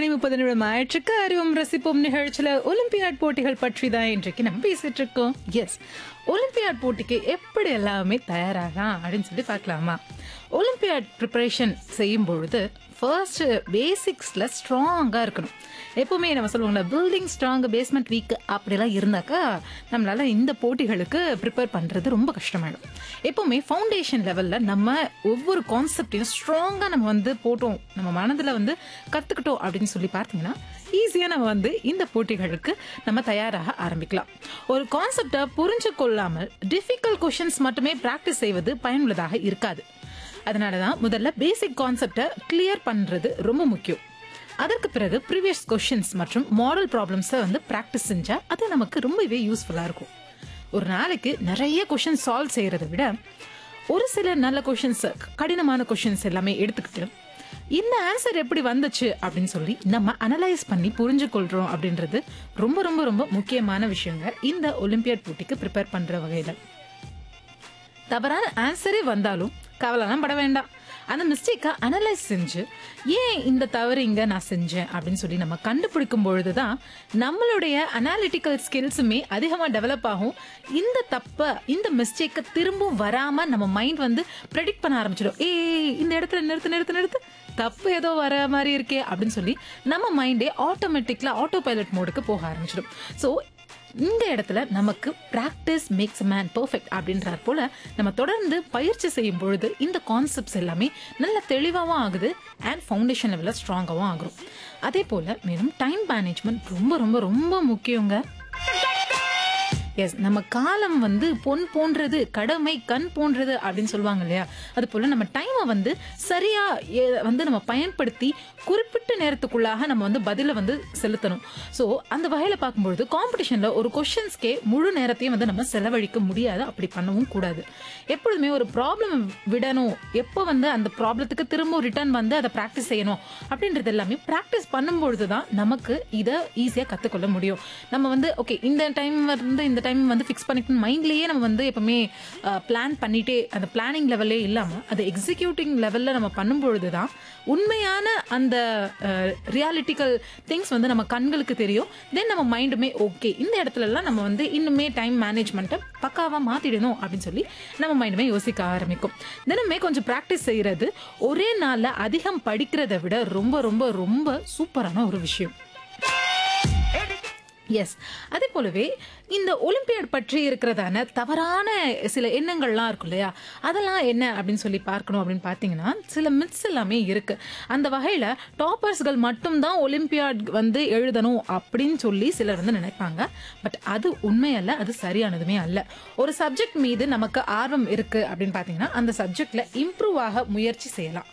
மணி முப்பது நிமிடம் ஆயிற்றுக்கு அறிவும் ரசிப்போம் நிகழ்ச்சியில ஒலிம்பியாட் போட்டிகள் பற்றி தான் இன்றைக்கு நம்ம பேசிட்டு இருக்கோம் எஸ் ஒலிம்பியாட் போட்டிக்கு எப்படி எல்லாமே தயாராகலாம் அப்படின்னு சொல்லி பார்க்கலாமா ஒலிம்பியாட் ப்ரிப்பரேஷன் செய்யும் பொழுது ஃபர்ஸ்ட் பேசிக்ஸ்ல ஸ்ட்ராங்கா இருக்கணும் எப்பவுமே நம்ம சொல்லுவாங்கல்ல பில்டிங் ஸ்ட்ராங் பேஸ்மெண்ட் வீக் அப்படிலாம் இருந்தாக்கா நம்மளால இந்த போட்டிகளுக்கு ப்ரிப்பேர் பண்றது ரொம்ப கஷ்டமாயிடும் எப்பவுமே ஃபவுண்டேஷன் லெவல்ல நம்ம ஒவ்வொரு கான்செப்டையும் ஸ்ட்ராங்கா நம்ம வந்து போட்டோம் நம்ம மனதுல வந்து கத்துக்கிட்டோம் அப்படின்னு சொல்லி பார்த்தீங்கன்னா ஈஸியா நம்ம வந்து இந்த போட்டிகளுக்கு நம்ம தயாராக ஆரம்பிக்கலாம் ஒரு கான்செப்டை புரிஞ்சு கொள்ளாமல் டிஃபிகல்ட் கொஷின்ஸ் மட்டுமே ப்ராக்டிஸ் செய்வது பயனுள்ளதாக இருக்காது அதனால தான் முதல்ல பேசிக் கான்செப்டை கிளியர் பண்றது ரொம்ப முக்கியம் அதற்கு பிறகு ப்ரீவியஸ் கொஷின்ஸ் மற்றும் மாடல் ப்ராப்ளம்ஸை வந்து ப்ராக்டிஸ் செஞ்சா அது நமக்கு ரொம்பவே யூஸ்ஃபுல்லாக இருக்கும் ஒரு நாளைக்கு நிறைய கொஷின் சால்வ் செய்யறதை விட ஒரு சில நல்ல கொஷின்ஸ் கடினமான கொஷின்ஸ் எல்லாமே எடுத்துக்கிட்டு இந்த ஆன்சர் எப்படி வந்துச்சு அப்படின்னு சொல்லி நம்ம அனலைஸ் பண்ணி புரிஞ்சு கொள்றோம் அப்படின்றது ரொம்ப ரொம்ப ரொம்ப முக்கியமான விஷயங்க இந்த ஒலிம்பியாட் போட்டிக்கு ப்ரிப்பேர் பண்ற வகையில தவறான ஆன்சரே வந்தாலும் கவலைலாம் பட வேண்டாம் அந்த மிஸ்டேக்கை அனலைஸ் செஞ்சு ஏன் இந்த தவறு இங்க நான் செஞ்சேன் அப்படின்னு சொல்லி நம்ம கண்டுபிடிக்கும் பொழுது தான் நம்மளுடைய அனாலிட்டிக்கல் ஸ்கில்ஸுமே அதிகமாக டெவலப் ஆகும் இந்த தப்பை இந்த மிஸ்டேக்கை திரும்பவும் வராம நம்ம மைண்ட் வந்து ப்ரெடிக்ட் பண்ண ஆரம்பிச்சிடும் ஏய் இந்த இடத்துல நிறுத்து நிறுத்து நிறுத்து தப்பு ஏதோ வர மாதிரி இருக்கே அப்படின்னு சொல்லி நம்ம மைண்டே ஆட்டோமேட்டிக்ல ஆட்டோ பைலட் மோடுக்கு போக ஆரம்பிச்சிடும் ஸோ இந்த இடத்துல நமக்கு பிராக்டிஸ் மேக்ஸ் மேன் பர்ஃபெக்ட் அப்படின்றார் போல நம்ம தொடர்ந்து பயிற்சி செய்யும் பொழுது இந்த கான்செப்ட்ஸ் எல்லாமே நல்ல தெளிவாகவும் ஆகுது அண்ட் ஃபவுண்டேஷன் லெவலில் ஸ்ட்ராங்காகவும் ஆகும் அதே போல மேலும் டைம் மேனேஜ்மெண்ட் ரொம்ப ரொம்ப ரொம்ப முக்கியங்க எஸ் நம்ம காலம் வந்து பொன் போன்றது கடமை கண் போன்றது அப்படின்னு சொல்லுவாங்க இல்லையா அது போல நம்ம டைமை வந்து சரியா எ- வந்து நம்ம பயன்படுத்தி குறிப்பிட்ட நேரத்துக்குள்ளாக நம்ம வந்து பதிலை வந்து செலுத்தணும் ஸோ அந்த வகையில பார்க்கும்பொழுது காம்படிஷன்ல ஒரு கொஷின்ஸ்க்கே முழு நேரத்தையும் வந்து நம்ம செலவழிக்க முடியாது அப்படி பண்ணவும் கூடாது எப்பொழுதுமே ஒரு ப்ராப்ளம் விடணும் எப்போ வந்து அந்த ப்ராப்ளத்துக்கு திரும்ப ரிட்டர்ன் வந்து அதை ப்ராக்டிஸ் செய்யணும் அப்படின்றது எல்லாமே ப்ராக்டிஸ் பண்ணும்பொழுது தான் நமக்கு இதை ஈஸியாக கற்றுக்கொள்ள முடியும் நம்ம வந்து ஓகே இந்த டைம் வந்து இந்த டைம் வந்து ஃபிக்ஸ் பண்ணிக்கணும் மைண்ட்லேயே நம்ம வந்து எப்பவுமே பிளான் பண்ணிட்டே அந்த பிளானிங் லெவல்லே இல்லாமல் அதை எக்ஸிக்யூட்டிங் லெவலில் நம்ம பண்ணும்பொழுது தான் உண்மையான அந்த ரியாலிட்டிக்கல் திங்ஸ் வந்து நம்ம கண்களுக்கு தெரியும் தென் நம்ம மைண்டுமே ஓகே இந்த இடத்துலலாம் நம்ம வந்து இன்னுமே டைம் மேனேஜ்மெண்ட்டை பக்காவாக மாற்றிடணும் அப்படின்னு சொல்லி நம்ம மைண்டுமே யோசிக்க ஆரம்பிக்கும் தினமே கொஞ்சம் ப்ராக்டிஸ் செய்கிறது ஒரே நாளில் அதிகம் படிக்கிறதை விட ரொம்ப ரொம்ப ரொம்ப சூப்பரான ஒரு விஷயம் எஸ் அதே போலவே இந்த ஒலிம்பியாட் பற்றி இருக்கிறதான தவறான சில எண்ணங்கள்லாம் இருக்கும் இல்லையா அதெல்லாம் என்ன அப்படின்னு சொல்லி பார்க்கணும் அப்படின்னு பார்த்தீங்கன்னா சில மித்ஸ் எல்லாமே இருக்கு அந்த வகையில் டாப்பர்ஸ்கள் மட்டும்தான் ஒலிம்பியாட் வந்து எழுதணும் அப்படின்னு சொல்லி சிலர் வந்து நினைப்பாங்க பட் அது உண்மையல்ல அது சரியானதுமே அல்ல ஒரு சப்ஜெக்ட் மீது நமக்கு ஆர்வம் இருக்கு அப்படின்னு பார்த்தீங்கன்னா அந்த சப்ஜெக்ட்ல இம்ப்ரூவ் ஆக முயற்சி செய்யலாம்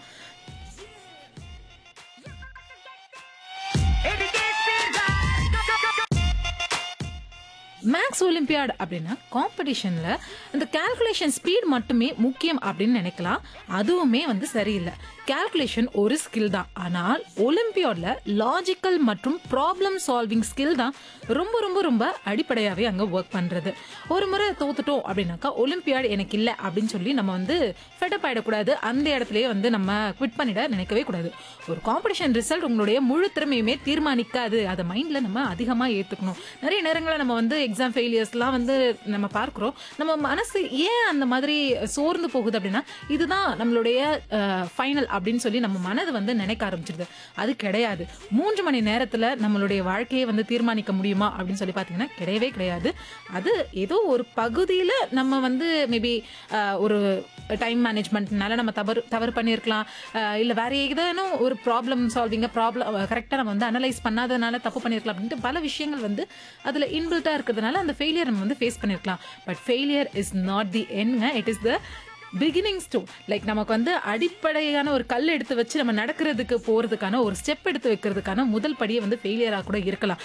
மேக்ஸ் ஒலிம்பியாட் அப்படின்னா காம்படிஷன்ல இந்த கால்குலேஷன் ஸ்பீட் மட்டுமே முக்கியம் அப்படின்னு நினைக்கலாம் அதுவுமே வந்து சரியில்லை கால்குலேஷன் ஒரு ஸ்கில் தான் ஆனால் ஒலிம்பியாட்ல லாஜிக்கல் மற்றும் ப்ராப்ளம் சால்விங் ஸ்கில் தான் ரொம்ப ரொம்ப ரொம்ப அடிப்படையாகவே அங்கே ஒர்க் பண்ணுறது ஒரு முறை தோத்துட்டோம் அப்படின்னாக்கா ஒலிம்பியாட் எனக்கு இல்லை அப்படின்னு சொல்லி நம்ம வந்து ஃபெட்டப் ஆகிடக்கூடாது அந்த இடத்துலயே வந்து நம்ம குவிட் பண்ணிட நினைக்கவே கூடாது ஒரு காம்படிஷன் ரிசல்ட் உங்களுடைய முழு திறமையுமே தீர்மானிக்காது அதை மைண்டில் நம்ம அதிகமாக ஏற்றுக்கணும் நிறைய நேரங்களில் நம்ம வந்து எக்ஸாம் ஃபெயிலியர்ஸ்லாம் வந்து நம்ம பார்க்குறோம் நம்ம மனசு ஏன் அந்த மாதிரி சோர்ந்து போகுது அப்படின்னா இதுதான் நம்மளுடைய ஃபைனல் அப்படின்னு சொல்லி நம்ம மனது வந்து நினைக்க ஆரம்பிச்சிருது அது கிடையாது மூன்று மணி நேரத்தில் நம்மளுடைய வாழ்க்கையை வந்து தீர்மானிக்க முடியுமா அப்படின்னு சொல்லி பார்த்தீங்கன்னா கிடையவே கிடையாது அது ஏதோ ஒரு பகுதியில் நம்ம வந்து மேபி ஒரு டைம் மேனேஜ்மெண்ட்னால நம்ம தவறு தவறு பண்ணியிருக்கலாம் இல்லை வேற ஏதேனும் ஒரு ப்ராப்ளம் சால்விங்க ப்ராப்ளம் கரெக்டாக நம்ம வந்து அனலைஸ் பண்ணாதனால தப்பு பண்ணியிருக்கலாம் அப்படின்ட்டு பல விஷயங்கள் வந்து அதில் இன்பில்ட்டாக இருக்கிறதுனால அந்த ஃபெயிலியர் நம்ம வந்து ஃபேஸ் பண்ணியிருக்கலாம் but failure is not the எண்ட்ங்க it is the beginning so like நமக்கு வந்து அடிப்படையான ஒரு கல் எடுத்து வச்சு நம்ம நடக்கிறதுக்கு போறதுக்கான ஒரு ஸ்டெப் எடுத்து வைக்கிறதுக்கான முதல் படியே வந்து ஃபெயிலியராக கூட இருக்கலாம்